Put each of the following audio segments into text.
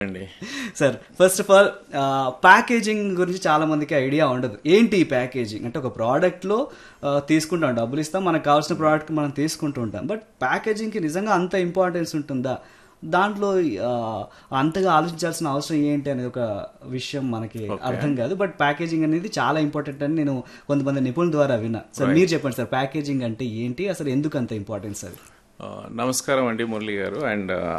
అండి sir first of all packaging గురించి చాలా మందికి ఐడియా ఉండదు ఏంటి ఈ ప్యాకేజింగ్ అంటే ఒక ప్రోడక్ట్లో తీసుకుంటాం డబ్బులు ఇస్తాం మనకు కావాల్సిన ప్రోడక్ట్ మనం తీసుకుంటూ ఉంటాం బట్ ప్యాకేజింగ్కి నిజంగా అంత ఇంపార్టెన్స్ ఉంటుందా దాంట్లో ఆ, అంతగా ఆలోచించాల్సిన అవసరం ఏంటి అనేది ఒక విషయం మనకి అర్థం కాదు బట్ ప్యాకేజింగ్ అనేది చాలా ఇంపార్టెంట్ అని నేను కొంతమంది నిపుణుల ద్వారా విన్నా సార్ మీరు చెప్పండి సార్ ప్యాకేజింగ్ అంటే ఏంటి అసలు ఎందుకు అంత ఇంపార్టెన్స్ అది ఆ, నమస్కారం అండి మురళి గారు అండ్ ఆ,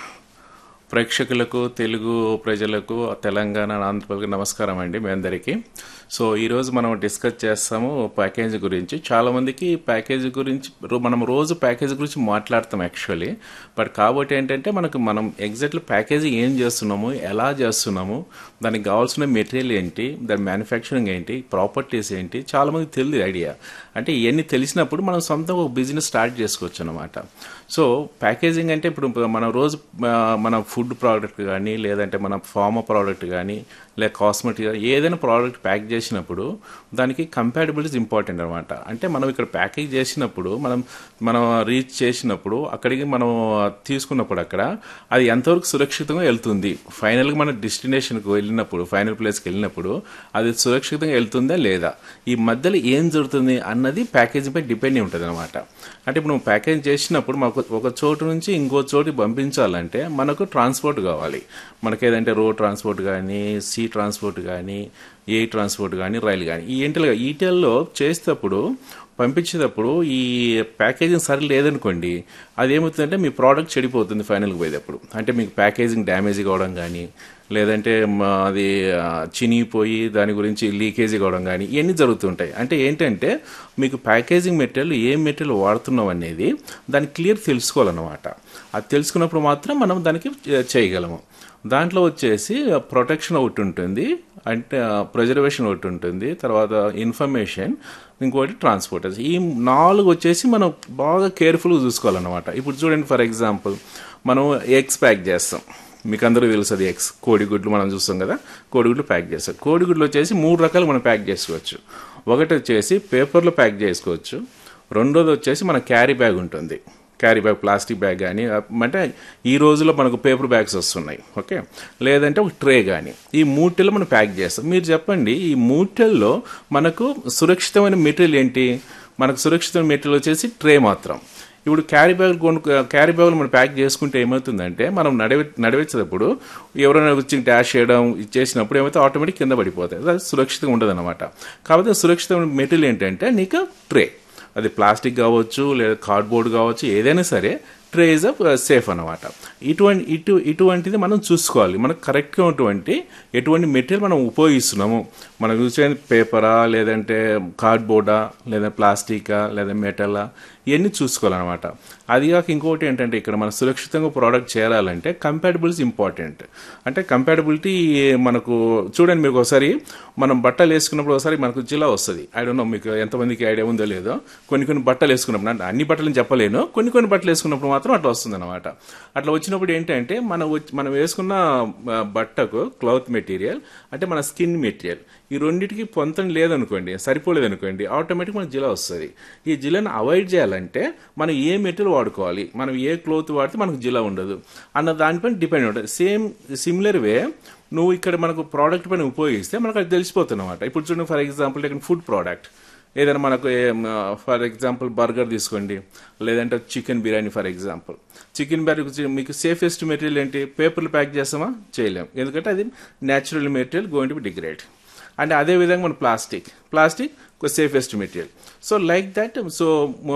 ప్రేక్షకులకు తెలుగు ప్రజలకు తెలంగాణ ఆంధ్రప్రదేశ్ నమస్కారం అండి మీ అందరికీ సో ఈరోజు మనం డిస్కస్ చేస్తాము ప్యాకేజ్ గురించి చాలా మందికి ప్యాకేజ్ గురించి రో- మనం రోజు ప్యాకేజ్ గురించి మాట్లాడతాం యాక్చువల్లీ బట్ కాబట్టి ఏంటంటే మనకు మనం ఎగ్జాక్ట్లీ ప్యాకేజ్ ఏం చేస్తున్నాము ఎలా చేస్తున్నాము దానికి కావాల్సిన మెటీరియల్ ఏంటి దాని మ్యానుఫ్యాక్చరింగ్ ఏంటి ప్రాపర్టీస్ ఏంటి చాలా మందికి తెలియదు ఐడియా అంటే ఇవన్నీ తెలిసినప్పుడు మనం సొంతంగా ఒక బిజినెస్ స్టార్ట్ చేసుకోవచ్చు అనమాట సో ప్యాకేజింగ్ అంటే ఇప్పుడు మనం రోజు ఆ, మన ఫుడ్ ప్రోడక్ట్ కానీ లేదంటే మన ఫార్మా ప్రోడక్ట్ కానీ లేదా కాస్మెటిక్ కానీ ఏదైనా ప్రోడక్ట్ ప్యాక్ చేసినప్పుడు దానికి కంపాటబిలిటీస్ ఇంపార్టెంట్ అనమాట అంటే మనం ఇక్కడ ప్యాకేజ్ చేసినప్పుడు మనం మనం రీచ్ చేసినప్పుడు అక్కడికి మనం తీసుకున్నప్పుడు అక్కడ అది ఎంతవరకు సురక్షితంగా వెళ్తుంది ఫైనల్గా మన డెస్టినేషన్కి వెళ్ళినప్పుడు ఫైనల్ ప్లేస్కి వెళ్ళినప్పుడు అది సురక్షితంగా వెళ్తుందా లేదా ఈ మధ్యలో ఏం జరుగుతుంది అన్నది ప్యాకేజింగ్ పై డిపెండ్ అయి ఉంటుంది అనమాట అంటే ఇప్పుడు నువ్వు ప్యాకేజ్ చేసినప్పుడు మాకు ఒక చోటు నుంచి ఇంకో చోటు పంపించాలంటే మనకు ట్రాన్స్పోర్ట్ కావాలి మనకి ఏదంటే రోడ్ ట్రాన్స్పోర్ట్ కానీ సీ ట్రాన్స్పోర్ట్ కానీ ఏ ట్రాన్స్పోర్ట్ కానీ రైలు కానీ ఈ ఇంటర్గా ఈటెల్లో చేసేటప్పుడు పంపించేటప్పుడు ఈ ప్యాకేజింగ్ సరి లేదనుకోండి అది ఏమవుతుందంటే మీ ప్రోడక్ట్ చెడిపోతుంది ఫైనల్కి పోయేటప్పుడు అంటే మీకు ప్యాకేజింగ్ డ్యామేజ్ కావడం కానీ లేదంటే మ- అది ఆ, చినిగిపోయి దాని గురించి లీకేజ్ కావడం కానీ ఇవన్నీ జరుగుతుంటాయి అంటే ఏంటంటే మీకు ప్యాకేజింగ్ మెటీరియల్ ఏ మెటీరియల్ వాడుతున్నాం అనేది దాన్ని క్లియర్ తెలుసుకోవాలన్నమాట అది తెలుసుకున్నప్పుడు మాత్రం మనం దానికి చే- చేయగలము దాంట్లో వచ్చేసి ప్రొటెక్షన్ ఒకటి ఉంటుంది అంటే ప్రిజర్వేషన్ ఒకటి ఉంటుంది తర్వాత ఇన్ఫర్మేషన్ ఇంకోటి ట్రాన్స్పోర్ట్ ఈ నాలుగు వచ్చేసి మనం బాగా కేర్ఫుల్గా చూసుకోవాలన్నమాట ఇప్పుడు చూడండి ఫర్ ఎగ్జాంపుల్ మనం ఎగ్స్ ప్యాక్ చేస్తాం మీకు అందరూ తెలుసు అది ఎగ్స్ కోడిగుడ్లు మనం చూస్తాం కదా కోడిగుడ్లు ప్యాక్ చేస్తాం కోడిగుడ్లు వచ్చేసి మూడు రకాలు మనం ప్యాక్ చేసుకోవచ్చు ఒకటి వచ్చేసి పేపర్లో ప్యాక్ చేసుకోవచ్చు రెండోది వచ్చేసి మన క్యారీ బ్యాగ్ ఉంటుంది క్యారీ బ్యాగ్ ప్లాస్టిక్ బ్యాగ్ కానీ అంటే ఈ రోజుల్లో మనకు పేపర్ బ్యాగ్స్ వస్తున్నాయి ఓకే లేదంటే ఒక ట్రే కానీ ఈ మూటెల్లో మనం ప్యాక్ చేస్తాం మీరు చెప్పండి ఈ మూటెల్లో మనకు సురక్షితమైన మెటీరియల్ ఏంటి మనకు సురక్షితమైన మెటీరియల్ వచ్చేసి ట్రే మాత్రం ఇప్పుడు క్యారీ బ్యాగ్ కొను క్యారీ బ్యాగులు మనం ప్యాక్ చేసుకుంటే ఏమవుతుందంటే మనం నడివే నడివేసేటప్పుడు ఎవరైనా వచ్చి డాష్ చేయడం ఇది చేసినప్పుడు ఏమైతే ఆటోమేటిక్ కింద పడిపోతాయి అది సురక్షితంగా ఉండదు అనమాట కాబట్టి సురక్షితమైన మెటీరియల్ ఏంటంటే నీకు ట్రే అది ప్లాస్టిక్ కావచ్చు లేదా కార్డ్బోర్డ్ కావచ్చు ఏదైనా సరే ట్రే ఇస్ సేఫ్ అనమాట ఇటువంటి ఇటు ఇటువంటిది మనం చూసుకోవాలి మనకు కరెక్ట్గా ఉన్నటువంటి ఎటువంటి మెటీరియల్ మనం ఉపయోగిస్తున్నాము మనం చూసే పేపరా లేదంటే కార్డ్బోర్డా లేదా ప్లాస్టికా లేదా మెటలా ఇవన్నీ చూసుకోవాలన్నమాట అది కాక ఇంకోటి ఏంటంటే ఇక్కడ మనం సురక్షితంగా ప్రోడక్ట్ చేరాలంటే కంపాటబిలిటీ ఇంపార్టెంట్ అంటే కంపాటబిలిటీ మనకు చూడండి మీకు ఒకసారి మనం బట్టలు వేసుకున్నప్పుడు ఒకసారి మనకు జిలా వస్తుంది ఐ డోంట్ నో మీకు ఎంతమందికి ఐడియా ఉందో లేదో కొన్ని కొన్ని బట్టలు వేసుకున్నప్పుడు అంటే అన్ని బట్టలు చెప్పలేను కొన్ని కొన్ని బట్టలు వేసుకున్నప్పుడు మాత్రం అట్లా వస్తుంది అనమాట అట్లా వచ్చినప్పుడు ఏంటంటే మనం వచ్చి- మనం వేసుకున్న ఆ, బట్టకు క్లాత్ మెటీరియల్ అంటే మన స్కిన్ మెటీరియల్ ఈ రెండింటికి పొంతం లేదనుకోండి సరిపోలేదనుకోండి ఆటోమేటిక్ మనకు జిలా వస్తుంది ఈ జిలాని అవాయిడ్ చేయాలంటే మనం ఏ మెటీరియల్ వాడుకోవాలి మనం ఏ క్లోత్ వాడితే మనకు జిలా ఉండదు అన్న దానిపైన డిపెండ్ ఉంటుంది సేమ్ సిమిలర్ వే నువ్వు ఇక్కడ మనకు ప్రోడక్ట్ పైన ఉపయోగిస్తే మనకు అది తెలిసిపోతుంది అనమాట ఇప్పుడు చూడండి ఫర్ ఎగ్జాంపుల్ ఇక్కడ ఫుడ్ ప్రోడక్ట్ ఏదైనా మనకు ఫర్ ఎగ్జాంపుల్ బర్గర్ తీసుకోండి లేదంటే chicken biryani for example chicken biryani మీకు సేఫెస్ట్ మెటీరియల్ ఏంటి పేపర్లు ప్యాక్ చేస్తామా చేయలేం ఎందుకంటే అది natural material going to be degrade and అదే విధంగా మన plastic plastic safest material so like that so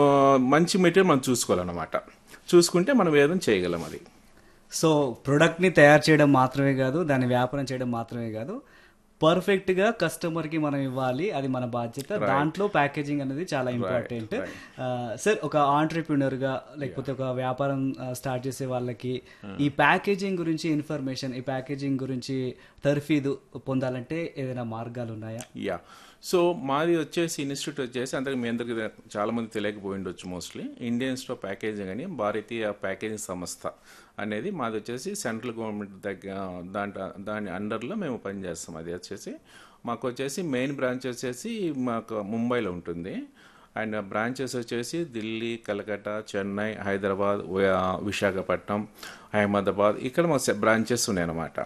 మంచి మెటీరియల్ మనం చూసుకోవాలన్నమాట చూసుకుంటే మనం ఏదైనా చేయగలం అది సో ప్రొడక్ట్ని తయారు చేయడం మాత్రమే కాదు దాన్ని వ్యాపారం చేయడం మాత్రమే కాదు పర్ఫెక్ట్ గా కస్టమర్ కి మనం ఇవ్వాలి అది మన బాధ్యత దాంట్లో ప్యాకేజింగ్ అనేది చాలా ఇంపార్టెంట్ సార్ ఒక ఆంటర్ప్రినర్ గా లేకపోతే ఒక వ్యాపారం స్టార్ట్ చేసే వాళ్ళకి ఈ ప్యాకేజింగ్ గురించి ఇన్ఫర్మేషన్ ఈ ప్యాకేజింగ్ గురించి తర్ఫీదు పొందాలంటే ఏదైనా మార్గాలు ఉన్నాయా యా సో మాది వచ్చేసి ఇన్స్టిట్యూట్ వచ్చేసి అంతకు మీ అందరికి చాలా మంది తెలియకపోయి ఉండొచ్చు mostly Indian institute of packaging అని భారతీయ ప్యాకేజింగ్ సంస్థ అనేది మాది వచ్చేసి సెంట్రల్ గవర్నమెంట్ దగ్గర దాంట్లో దాని అండర్లో మేము పనిచేస్తాం అది వచ్చేసి మాకు వచ్చేసి మెయిన్ బ్రాంచ్ వచ్చేసి మాకు ముంబైలో ఉంటుంది అండ్ బ్రాంచెస్ వచ్చేసి ఢిల్లీ కలకత్తా చెన్నై హైదరాబాద్ వి- విశాఖపట్నం అహ్మదాబాద్ ఇక్కడ మా బ్రాంచెస్ ఉన్నాయి అన్నమాట